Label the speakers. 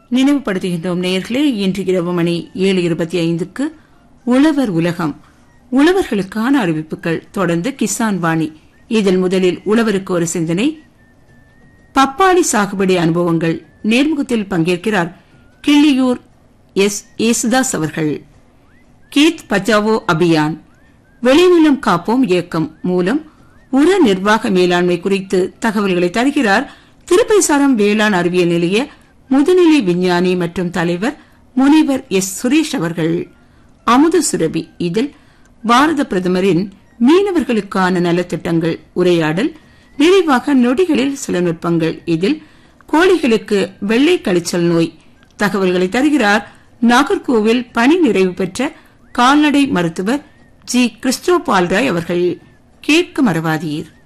Speaker 1: நினைவுபடுத்துகின்றோம் நேயர்களே இன்று இரவு மணி ஏழு இருபத்தி ஐந்துக்கு உழவர் உலகம் உழவர்களுக்கான அறிவிப்புகள் தொடர்ந்து கிசான் வாணி இதில் முதலில் உழவருக்கு ஒரு சிந்தனை பப்பாளி சாகுபடி அனுபவங்கள் நேர்முகத்தில் பங்கேற்கிறார் கிள்ளியூர் எஸ் ஏசுதாஸ் அவர்கள் கீத் பச்சாவோ அபியான் வெளிநிலம் காப்போம் இயக்கம் மூலம் உர நிர்வாக மேலாண்மை குறித்து தகவல்களை தருகிறார் திருப்பைசாரம் வேளாண் அறிவியல் நிலைய முதுநிலை விஞ்ஞானி மற்றும் தலைவர் முனைவர் எஸ் சுரேஷ் அவர்கள் அமுத சுரபி இதில் பாரத பிரதமரின் மீனவர்களுக்கான நலத்திட்டங்கள் உரையாடல் நிறைவாக நொடிகளில் சில நுட்பங்கள் இதில் கோழிகளுக்கு வெள்ளை கழிச்சல் நோய் தகவல்களை தருகிறார் நாகர்கோவில் பணி நிறைவு பெற்ற கால்நடை மருத்துவர் ஜி கிறிஸ்டோபால் ராய் அவர்கள் கேட்க மறவாதீர்